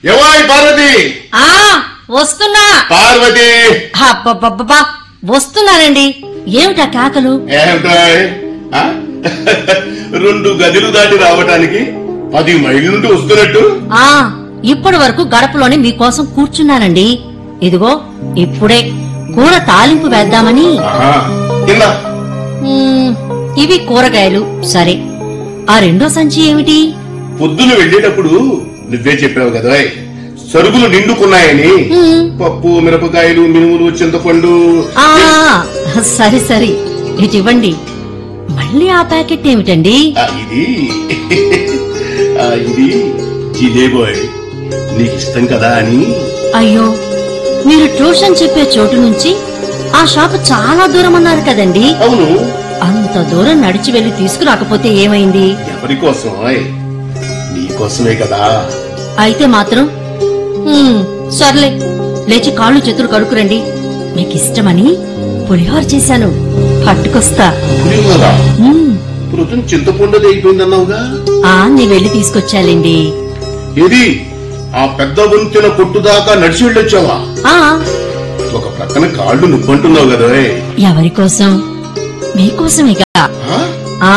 ఎవాయ్ పార్వతి ఆ వస్తున్నా పార్వతి అబ్బబ్బబ్బబ్బా వస్తున్నానండి ఏమిటా కేకలు ఏమిటాయ్ ఆ? రెండు గదిలు దాటి రావటానికి పది మైళ్ళ నుండి వస్తున్నట్టు ఆ ఇప్పటి వరకు గడపలోనే మీకోసం కూర్చున్నానండి ఇదిగో ఇప్పుడే కూర తాలింపు వేద్దామని ఆహా. కింద మ్మ్, ఇవి కూరగాయలు సరే ఆ రెండో సంచి ఏమిటి పొద్దున వెళ్ళేటప్పుడు నువ్వే చెప్పావు కదా సరుకులు నిండుకున్నాయని మ్మ్. పప్పు మిరపకాయలు మినుములు చింతపండు ఆ సరే సరే ఇటు ఇవ్వండి మళ్ళీ ఆ ప్యాకెట్ ఏమిటండి ఆ, ఇది ఆ, ఇది జిలేబోయ్ నీకు ఇష్టం కదా అని అయ్యో మీరు ట్యూషన్ చెప్పే చోటు నుంచి ఆ షాపు చాలా దూరం అన్నారు కదండి అవును అంత దూరం నడిచి వెళ్లి తీసుకురాకపోతే ఏమైంది ఎవరి కోసం నీకోసమే కదా అయితే మాత్రం హ్మ్, సర్లే లేచి కాళ్ళు చేతులు కడుకురండి మీకు ఇష్టమని పులిహోర చేశాను పట్టుకొస్తా పులిహోర హ్మ్, ప్రొద్దున చింతపండు అయిపోయిందన్నావుగా ఆ నీ వెళ్ళి తీసుకొచ్చాలేండి ఏది ఆ పెద్ద వంతెన కొట్టు దాకా నడిచి వెళ్ళొచ్చావా ఆ ఒక ప్రక్కన కాళ్ళు నువ్వంటున్నావు కదా ఎవరి కోసం మీకోసమేగా ఆ? ఆ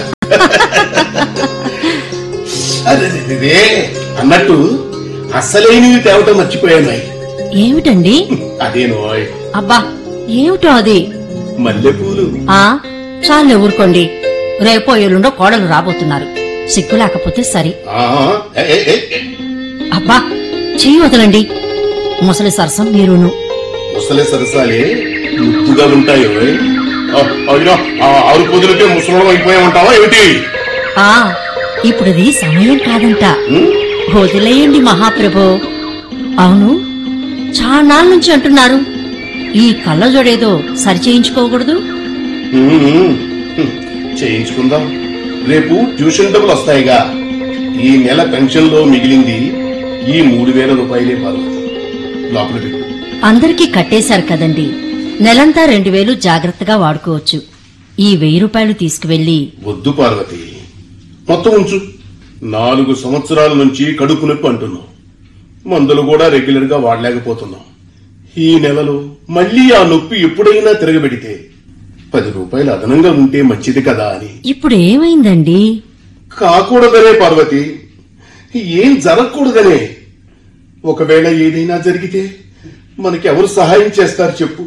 అరెరెరెరే, అన్నట్టు అసలైనవి తేవటం మర్చిపోయాను ఏమిటండి అదేనోయ్ అబ్బా ఏమిటో అది మల్లెపూలు ఆ చాలే ఊరుకోండి రేపో ఎల్లుండో కోడలు రాబోతున్నారు సిగ్గు లేకపోతే సరి ఆ, ఏ, ఏ, ఏ, ఏ. అబ్బా చెయ్యి వదలండి ముసలి సరసం మీరును ముసలి సరసాలే ముద్దుగా ఉంటాయో ఆ, అయినా ఆ ఆరు పొదులకే ముసలం అయిపోయామంటావా ఏమిటి ఆ ఇప్పుడది సమయం కాదంట ఉం? వదిలేయండి మహాప్రభు అవును చాన్నాళ్ళ నుంచి అంటున్నారు ఈ కళ్ళజోడేదో సరి చేయించుకోకూడదు ఉం, ఉం. హ్మ్, చేయించుకుందాం రేపు ట్యూషన్ డబ్బులు వస్తాయిగా ఈ నెల పెన్షన్ లో మిగిలింది ఈ మూడు వేల రూపాయలే పార్వతి లోపల పెట్టు అందరికీ కట్టేశారు కదండి నెలంతా రెండు వేలు జాగ్రత్తగా వాడుకోవచ్చు ఈ వెయ్యి రూపాయలు తీసుకువెళ్లి వద్దు పార్వతి మొత్తం ఉంచు నాలుగు సంవత్సరాల నుంచి కడుపు నొప్పి అంటున్నాం మందులు కూడా రెగ్యులర్ గా వాడలేకపోతున్నాం ఈ నెలలో మళ్ళీ ఆ నొప్పి ఎప్పుడైనా తిరగబెడితే పది రూపాయలు అదనంగా ఉంటే మంచిది కదా అని ఇప్పుడు ఏమైందండి కాకూడదనే పార్వతి ఏం జరగకూడదనే ఒకవేళ ఏదైనా జరిగితే మనకి ఎవరు సహాయం చేస్తారు చెప్పు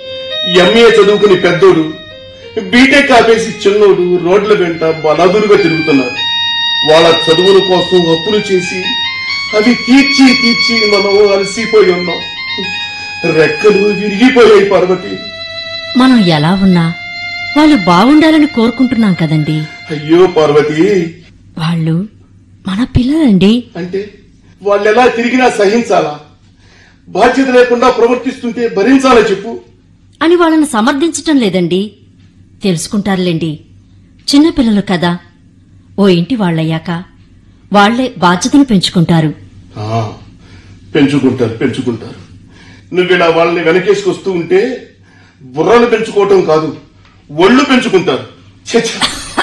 ఎంఏ చదువుకుని పెద్దోడు బీటెక్ ఆపేసి చిన్నోడు రోడ్ల వెంట బలాదురుగా తిరుగుతున్నారు వాళ్ళ చదువుల కోసం అప్పులు చేసి అవి తీర్చి తీర్చి మనం అలసిపోయి ఉన్నాం రెక్కలు విరిగిపోయాయి పార్వతి మనం ఎలా ఉన్నా వాళ్ళు బాగుండాలని కోరుకుంటున్నాం కదండి అయ్యో పార్వతి వాళ్ళు మన పిల్లలండి అంటే వాళ్ళెలా తిరిగినా సహించాలా బాధ్యత లేకుండా ప్రవర్తిస్తుంటే భరించాలా చెప్పు అని వాళ్ళని సమర్థించటం లేదండి తెలుసుకుంటారులేండి చిన్నపిల్లలు కదా ఓ ఇంటి వాళ్ళయ్యాక వాళ్లే బాధ్యతను పెంచుకుంటారు ఆ, పెంచుకుంటారు పెంచుకుంటారు నువ్విలా వాళ్ళని వెనకేసుకొస్తూ ఉంటే బుర్రలు పెంచుకోవటం కాదు ఒళ్ళు పెంచుకుంటారు ఛే, ఛే.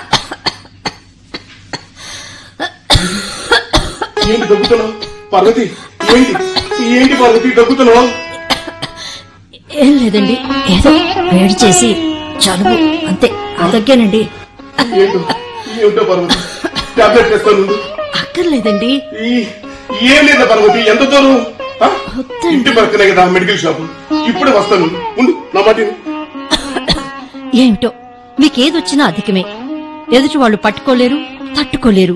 ఏంటి దగ్గుతున్నావు పార్వతి ఏంటి ఏంటి పార్వతి దగ్గుతున్నావు ఏం లేదండి ఏదో వేడి చేసి జలుబు అంతే అదగ్గేనండి ఏంటో ఏమిటో పార్వతి టాబ్లెట్ తెస్తాను ఉండు. అక్కర్లేదండి ఈ- ఏం లేదా పార్వతి ఎంత దూరం ఆ? వద్దండి. ఇంటి పక్కనే కదా మెడికల్ షాప్ ఇప్పుడే వస్తాను ఉండు నా మాట విను. ఏమిటో మీకేదొచ్చినా అధికమే ఎదుటి వాళ్ళు పట్టుకోలేరు తట్టుకోలేరు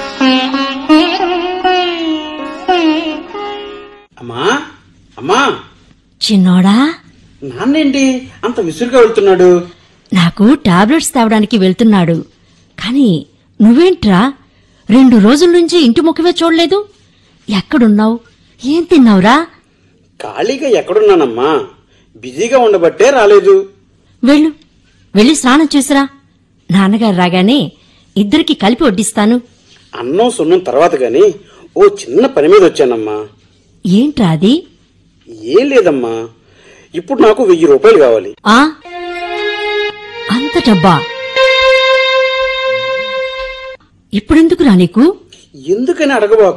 అమ్మా అమ్మా చిన్నోడా నాన్నేంటి అంత విసురుగా వెళ్తున్నాడు నాకు టాబ్లెట్స్ తేవడానికి వెళ్తున్నాడు కాని నువ్వేంట్రా రెండు రోజుల నుంచి ఇంటి ముఖమే చూడలేదు ఎక్కడున్నావు ఏం తిన్నావురా ఖాళీగా ఎక్కడున్నానమ్మా బిజీగా ఉండబట్టే రాలేదు వెళ్ళు వెళ్ళి స్నానం చేసిరా నాన్నగారు రాగానే ఇద్దరికి కలిపి వడ్డిస్తాను అన్నం సున్నం తర్వాత గాని ఓ చిన్న పని మీద వచ్చానమ్మా ఏంట్రా అది ఏం లేదమ్మా ఇప్పుడు నాకు వెయ్యి రూపాయలు కావాలి ఆ అంత డబ్బా ఇప్పుడెందుకురా నీకు ఎందుకని అడగబా